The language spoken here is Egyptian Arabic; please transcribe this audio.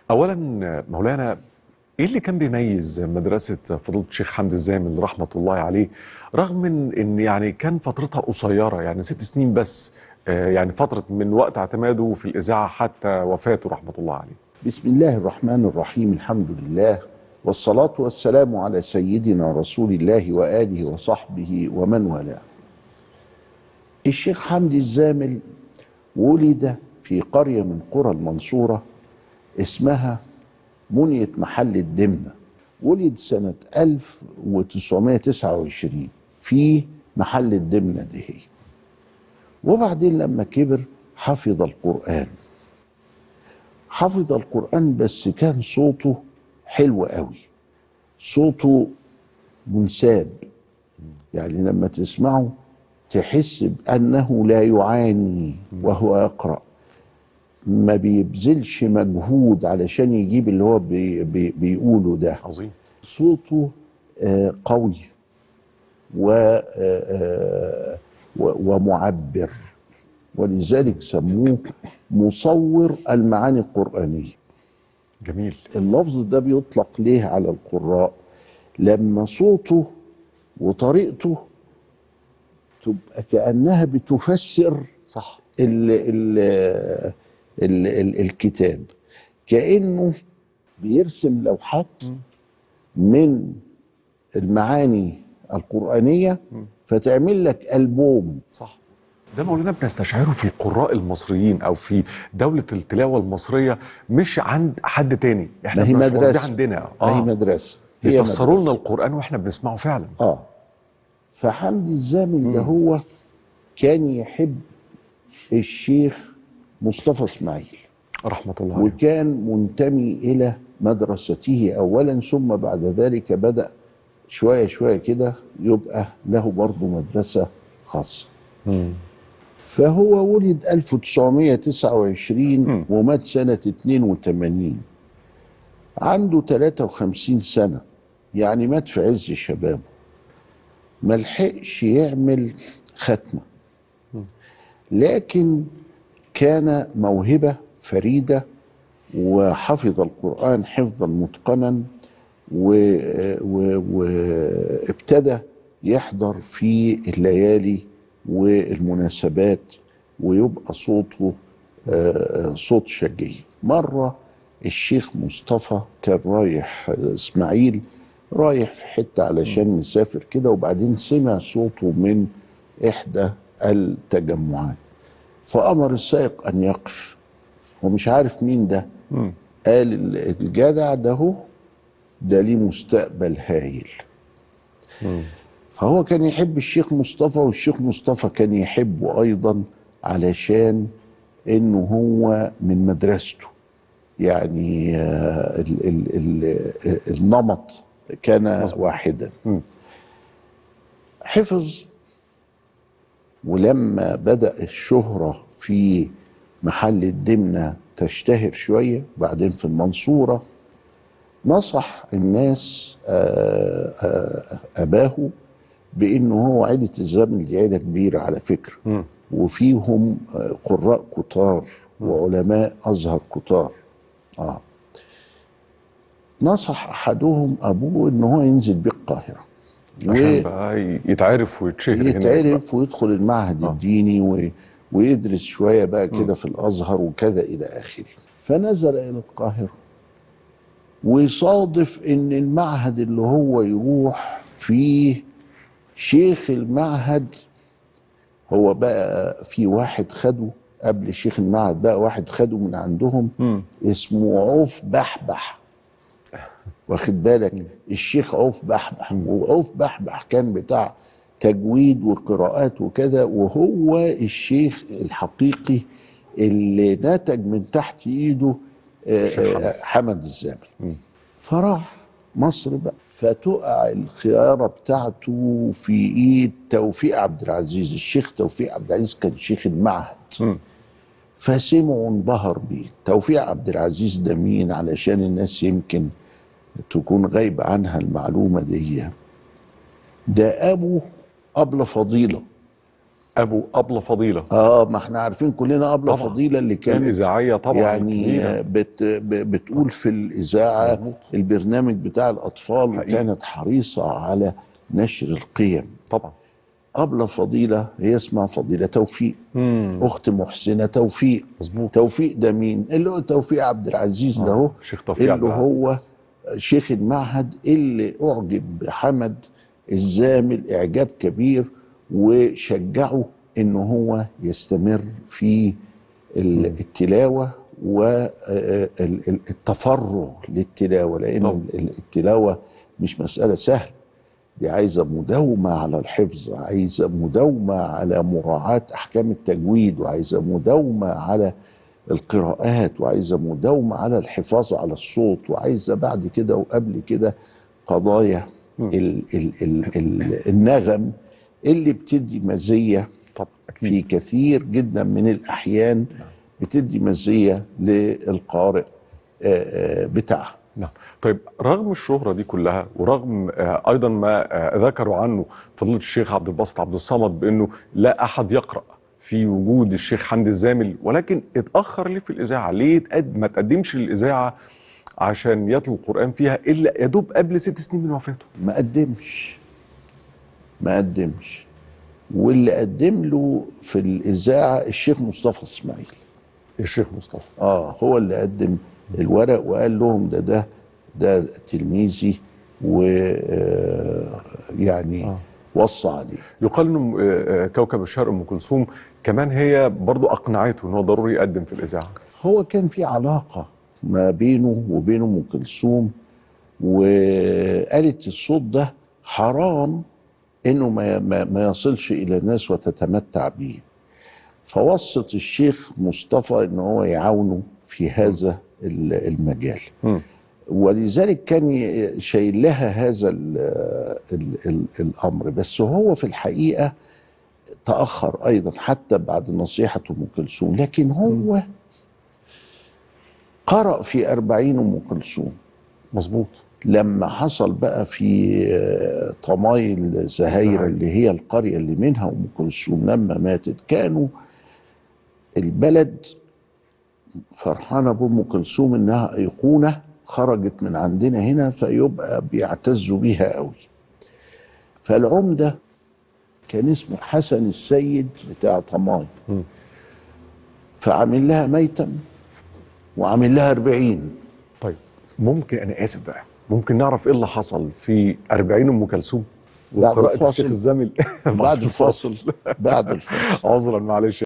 اولا مولانا ايه اللي كان بيميز مدرسه فضيله الشيخ حمدي الزامل رحمه الله عليه رغم من ان يعني كان فترتها قصيره يعني ست سنين بس آه، يعني فتره من وقت اعتماده في الاذاعه حتى وفاته رحمه الله عليه بسم الله الرحمن الرحيم الحمد لله والصلاة والسلام على سيدنا رسول الله وآله وصحبه ومن والاه الشيخ حمدي الزامل ولد في قرية من قرى المنصورة اسمها منية محل الدمنة ولد سنة 1929 في محل الدمنة دي هي وبعدين لما كبر حفظ القرآن حفظ القرآن بس كان صوته حلو قوي صوته منساب يعني لما تسمعه تحس بأنه لا يعاني وهو يقرأ ما بيبذلش مجهود علشان يجيب اللي هو بي بي بيقوله ده عظيم صوته آه، قوي و آه، آه، و- ومعبر ولذلك سموه مصور المعاني القرآنية جميل اللفظ ده بيطلق ليه على القراء لما صوته وطريقته تبقى كأنها بتفسر صح ال ال ال ال الكتاب كأنه بيرسم لوحات من المعاني القرآنية فتعمل لك ألبوم صح ده مولانا بنستشعره في القراء المصريين او في دوله التلاوه المصريه مش عند حد تاني احنا ما هي بنشعر ده مدرسة عندنا ما هي مدرسة هي بيفسروا لنا مدرسة. القران واحنا بنسمعه فعلا اه فحمدي الزامل ده هو كان يحب الشيخ مصطفى اسماعيل رحمه الله عليه وكان منتمي الى مدرسته اولا ثم بعد ذلك بدا شويه شويه كده يبقى له برضه مدرسه خاصه فهو ولد 1929 ومات سنه 82 عنده 53 سنه يعني مات في عز شبابه ما لحقش يعمل ختمه لكن كان موهبه فريده وحفظ القران حفظا متقنا وابتدى يحضر في الليالي والمناسبات ويبقى صوته آه، صوت شجي مرة الشيخ مصطفى كان رايح آه، اسماعيل رايح في حتة علشان نسافر كده وبعدين سمع صوته من إحدى التجمعات فأمر السائق أن يقف ومش عارف مين ده قال ال- الجدع ده هو ده ليه مستقبل هايل فهو كان يحب الشيخ مصطفى والشيخ مصطفى كان يحبه ايضا علشان انه هو من مدرسته يعني آه، ال ال ال النمط كان واحدا حفظ ولما بدأ الشهرة في محل الدمنة تشتهر شوية بعدين في المنصورة نصح الناس آه، آه، أباه بأنه هو عيلة الزمن دي عيلة كبيرة على فكرة وفيهم آه، قراء كتار وعلماء أزهر كتار آه. نصح أحدهم أبوه أنه هو ينزل بيه القاهرة عشان بقى ي- يتعرف ويتشهر هناك يتعرف ويدخل المعهد آه. الديني و... ويدرس شوية بقى كده في الأزهر وكذا إلى آخره فنزل إلى القاهرة ويصادف إن المعهد اللي هو يروح فيه شيخ المعهد هو بقى في واحد خده قبل شيخ المعهد بقى واحد خده من عندهم اسمه عوف بحبح واخد بالك الشيخ عوف بحبح وعوف بحبح كان بتاع تجويد وقراءات وكذا وهو الشيخ الحقيقي اللي نتج من تحت ايده آه، الشيخ حمد. آه، حمد الزامل فراح مصر بقى فتقع الخيارة بتاعته في ايد توفيق عبد العزيز الشيخ توفيق عبد العزيز كان شيخ المعهد فسمعوا انبهر بيه توفيق عبد العزيز ده مين علشان الناس يمكن تكون غايبة عنها المعلومة دي ده أبو أبلة فضيلة ابو ابله فضيله اه ما احنا عارفين كلنا ابله طبعاً. فضيله اللي كانت الاذاعيه طبعا يعني الكبيرة. بت ب- بتقول في الاذاعه مظبوط. البرنامج بتاع الاطفال حقيقي. وكانت حريصه على نشر القيم طبعا أبلة فضيلة هي اسمها فضيلة توفيق أخت محسنة توفيق مظبوط. توفيق ده مين؟ اللي هو توفيق عبد العزيز ده هو شيخ توفيق عبد اللي هو العزيز. شيخ المعهد اللي أعجب بحمد الزامل إعجاب كبير وشجعه إن هو يستمر في ال- التلاوة والتفرغ للتلاوة لأن طبعا. ال- التلاوة مش مسألة سهلة دي عايزة مداومة على الحفظ عايزة مداومة على مراعاة أحكام التجويد وعايزة مداومة على القراءات وعايزة مداومة على الحفاظ على الصوت وعايزة بعد كده وقبل كده قضايا ال ال ال ال النغم اللي بتدي مزية طبعا في اكيد كثير جدا من الأحيان بتدي مزية للقارئ آه، آه، بتاعها نعم طيب رغم الشهرة دي كلها ورغم آه، أيضا ما آه، ذكروا عنه فضيلة الشيخ عبد الباسط عبد الصمد بأنه لا أحد يقرأ في وجود الشيخ حمدي الزامل ولكن اتأخر ليه في الإذاعة ليه اتقد- ما تقدمش للإذاعة عشان يتلو القرآن فيها إلا يا دوب قبل ست سنين من وفاته ما قدمش ما قدمش واللي قدم له في الإذاعة الشيخ مصطفى إسماعيل الشيخ مصطفى اه هو اللي قدم الورق وقال لهم ده ده ده تلميذي و آه، يعني آه. وصى عليه يقال انه آه، آه، كوكب الشرق ام كلثوم كمان هي برضو اقنعته ان هو ضروري يقدم في الاذاعه هو كان في علاقة ما بينه وبين أم كلثوم وقالت الصوت ده حرام إنه ما, ما, ما يصلش إلى الناس وتتمتع به فوصت الشيخ مصطفى إن هو يعاونه في هذا ال- المجال مم. ولذلك كان ي- شايل لها هذا ال ال ال الأمر بس هو في الحقيقة تأخر أيضا حتى بعد نصيحة أم كلثوم لكن هو قرأ في أربعين أم كلثوم مظبوط لما حصل بقى في آه، طمايل زهاير زهاير. اللي هي القرية اللي منها أم كلثوم لما ماتت كانوا البلد فرحانة بأم كلثوم إنها أيقونة خرجت من عندنا هنا فيبقى بيعتزوا بيها قوي فالعمدة كان اسمه حسن السيد بتاع طماي فعامل لها ميتم وعامل لها أربعين طيب ممكن انا اسف بقى ممكن نعرف ايه اللي حصل في 40 ام كلثوم بعد وقراءة الفاصل. الشيخ الزامل بعد الفاصل بعد الفاصل عذرا معلش